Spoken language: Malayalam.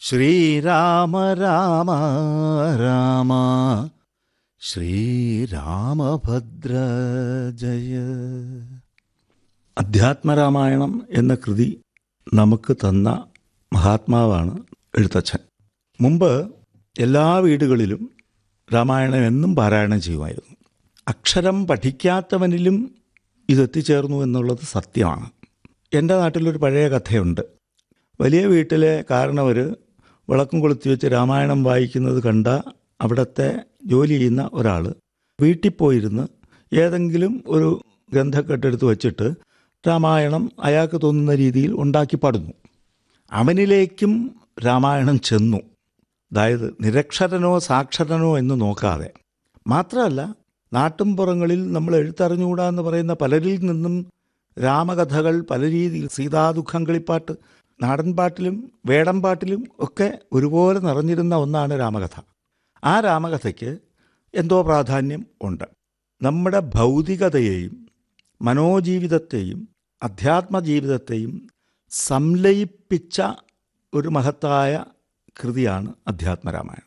ശ്രീരാമ രാമ രാമ ശ്രീരാമഭദ്ര ജയ അധ്യാത്മരാമായണം എന്ന കൃതി നമുക്ക് തന്ന മഹാത്മാവാണ് എഴുത്തച്ഛൻ മുമ്പ് എല്ലാ വീടുകളിലും രാമായണം എന്നും പാരായണം ചെയ്യുമായിരുന്നു അക്ഷരം പഠിക്കാത്തവനിലും ഇതെത്തിച്ചേർന്നു എന്നുള്ളത് സത്യമാണ് എൻ്റെ നാട്ടിലൊരു പഴയ കഥയുണ്ട് വലിയ വീട്ടിലെ കാരണവർ വിളക്കും കൊളുത്തി വെച്ച് രാമായണം വായിക്കുന്നത് കണ്ട അവിടുത്തെ ജോലി ചെയ്യുന്ന ഒരാൾ വീട്ടിൽ പോയിരുന്ന് ഏതെങ്കിലും ഒരു ഗ്രന്ഥക്കെട്ടെടുത്ത് വച്ചിട്ട് രാമായണം അയാൾക്ക് തോന്നുന്ന രീതിയിൽ ഉണ്ടാക്കി പാടുന്നു അവനിലേക്കും രാമായണം ചെന്നു അതായത് നിരക്ഷരനോ സാക്ഷരനോ എന്ന് നോക്കാതെ മാത്രമല്ല നാട്ടുംപുറങ്ങളിൽ നമ്മൾ എഴുത്തറിഞ്ഞുകൂടാ എന്ന് പറയുന്ന പലരിൽ നിന്നും രാമകഥകൾ പല രീതിയിൽ സീതാദുഃഖം കളിപ്പാട്ട് നാടൻപാട്ടിലും വേടൻപാട്ടിലും ഒക്കെ ഒരുപോലെ നിറഞ്ഞിരുന്ന ഒന്നാണ് രാമകഥ ആ രാമകഥയ്ക്ക് എന്തോ പ്രാധാന്യം ഉണ്ട് നമ്മുടെ ഭൗതികതയെയും മനോജീവിതത്തെയും അധ്യാത്മജീവിതത്തെയും സംലയിപ്പിച്ച ഒരു മഹത്തായ കൃതിയാണ് അധ്യാത്മരാമായണം